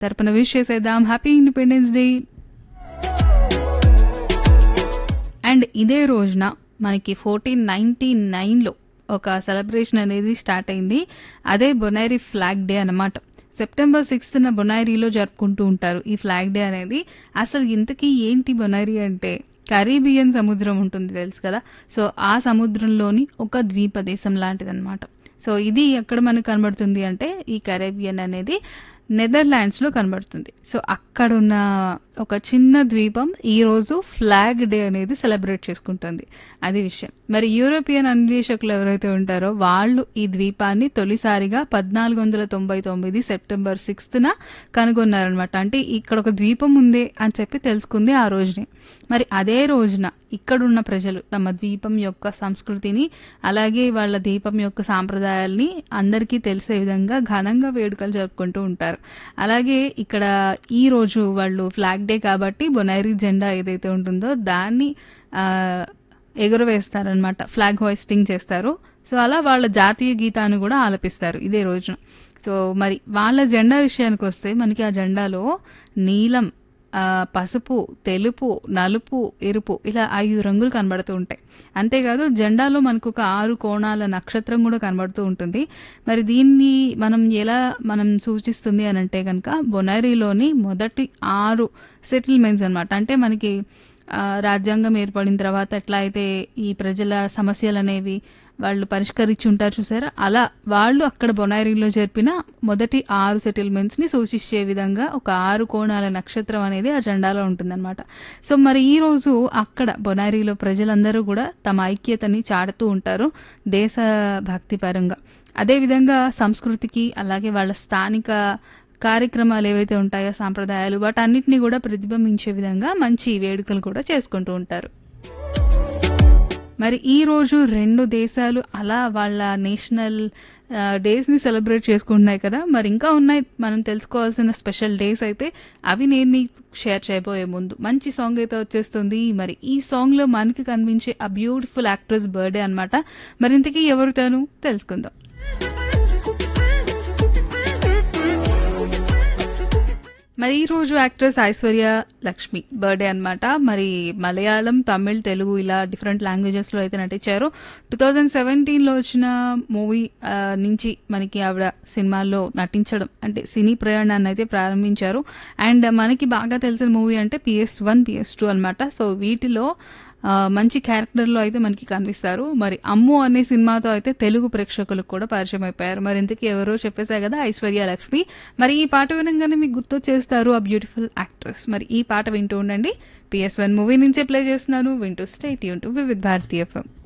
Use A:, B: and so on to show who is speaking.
A: తరపున విష్ చేసేద్దాం happy independence day and ఇదే రోజున మనకి ఫోర్టీన్ నైన్టీ నైన్లో ఒక సెలబ్రేషన్ అనేది స్టార్ట్ అయింది అదే బొనైరీ ఫ్లాగ్ డే అన్నమాట సెప్టెంబర్ సిక్స్త్న బొనైరీలో జరుపుకుంటూ ఉంటారు ఈ ఫ్లాగ్ డే అనేది అసలు ఇంతకీ ఏంటి బొనైరీ అంటే కరీబియన్ సముద్రం ఉంటుంది తెలుసు కదా సో ఆ సముద్రంలోని ఒక ద్వీప దేశం లాంటిదన్నమాట సో ఇది ఎక్కడ మనకు కనబడుతుంది అంటే ఈ కరేబియన్ అనేది నెదర్లాండ్స్లో కనబడుతుంది సో అక్కడ ఉన్న ఒక చిన్న ద్వీపం ఈరోజు ఫ్లాగ్ డే అనేది సెలబ్రేట్ చేసుకుంటుంది అది విషయం మరి యూరోపియన్ అన్వేషకులు ఎవరైతే ఉంటారో వాళ్ళు ఈ ద్వీపాన్ని తొలిసారిగా పద్నాలుగు వందల తొంభై తొమ్మిది సెప్టెంబర్ సిక్స్త్న కనుగొన్నారనమాట అంటే ఇక్కడ ఒక ద్వీపం ఉంది అని చెప్పి తెలుసుకుంది ఆ రోజునే మరి అదే రోజున ఇక్కడున్న ప్రజలు తమ ద్వీపం యొక్క సంస్కృతిని అలాగే వాళ్ళ ద్వీపం యొక్క సాంప్రదాయాల్ని అందరికీ తెలిసే విధంగా ఘనంగా వేడుకలు జరుపుకుంటూ ఉంటారు అలాగే ఇక్కడ ఈ రోజు వాళ్ళు ఫ్లాగ్ డే కాబట్టి బొనైరీ జెండా ఏదైతే ఉంటుందో దాన్ని ఆ, ఎగురవేస్తారనమాట ఫ్లాగ్ హోయిస్టింగ్ చేస్తారు సో అలా వాళ్ళ జాతీయ గీతాన్ని కూడా ఆలపిస్తారు ఇదే రోజున సో మరి వాళ్ళ జెండా విషయానికి వస్తే మనకి ఆ జెండాలో నీలం ఆ, పసుపు తెలుపు నలుపు ఎరుపు ఇలా ఐదు రంగులు కనబడుతూ ఉంటాయి అంతేకాదు జెండాలో మనకు ఒక ఆరు కోణాల నక్షత్రం కూడా కనబడుతూ ఉంటుంది మరి దీన్ని మనం ఎలా మనం సూచిస్తుంది అని అంటే కనుక బొనరీలోని మొదటి ఆరు సెటిల్మెంట్స్ అన్నమాట అంటే మనకి ఆ, రాజ్యాంగం ఏర్పడిన తర్వాత ఎట్లా అయితే ఈ ప్రజల సమస్యలు అనేవి వాళ్ళు పరిష్కరించి ఉంటారు చూసారా అలా వాళ్ళు అక్కడ బొనారీలో జరిపిన మొదటి ఆరు సెటిల్మెంట్స్ ని సూచించే విధంగా ఒక ఆరు కోణాల నక్షత్రం అనేది ఆ జెండాలో ఉంటుందన్నమాట సో మరి ఈ రోజు అక్కడ బొనారీలో ప్రజలందరూ కూడా తమ ఐక్యతని చాటుతూ ఉంటారు దేశ భక్తి పరంగా అదేవిధంగా సంస్కృతికి అలాగే వాళ్ళ స్థానిక కార్యక్రమాలు ఏవైతే ఉంటాయో సాంప్రదాయాలు వాటన్నిటిని కూడా ప్రతిబింబించే విధంగా మంచి వేడుకలు కూడా చేసుకుంటూ ఉంటారు మరి ఈ రోజు రెండు దేశాలు అలా వాళ్ళ నేషనల్ ఆ, డేస్ ని సెలబ్రేట్ చేసుకుంటున్నాయి కదా మరి ఇంకా ఉన్నాయి మనం తెలుసుకోవాల్సిన స్పెషల్ డేస్ అయితే అవి నేను మీకు షేర్ చేయబోయే ముందు మంచి సాంగ్ అయితే వచ్చేస్తుంది మరి ఈ సాంగ్ లో మనకి కనిపించే ఆ బ్యూటిఫుల్ యాక్ట్రెస్ బర్త్డే అన్నమాట మరి ఇంతకీ ఎవరు తాను తెలుసుకుందాం మరి ఈ రోజు యాక్ట్రెస్ ఐశ్వర్య లక్ష్మి బర్త్డే అన్నమాట మరి మలయాళం తమిళ్ తెలుగు ఇలా డిఫరెంట్ లాంగ్వేజెస్ లో అయితే నటించారు టూ థౌజండ్ సెవెంటీన్ లో వచ్చిన మూవీ నుంచి మనకి ఆవిడ సినిమాల్లో నటించడం అంటే సినీ ప్రయాణాన్ని అయితే ప్రారంభించారు అండ్ మనకి బాగా తెలిసిన మూవీ అంటే పిఎస్ వన్ పిఎస్ టూ అనమాట సో వీటిలో ఆ, మంచి క్యారెక్టర్లో అయితే మనకి కనిపిస్తారు మరి అమ్ము అనే సినిమాతో అయితే తెలుగు ప్రేక్షకులకు కూడా పరిచయం అయిపోయారు మరి ఇంతకీ ఎవరో చెప్పేసా కదా ఐశ్వర్య లక్ష్మి మరి ఈ పాట వినంగానే మీకు గుర్తు చేస్తారు ఆ బ్యూటిఫుల్ యాక్ట్రెస్ మరి ఈ పాట వింటూ ఉండండి పిఎస్ వన్ మూవీ నుంచే ప్లే చేస్తున్నాను వింటూ స్టేట్ యూన్ టు విత్ భారతీయ ఎఫ్ఎం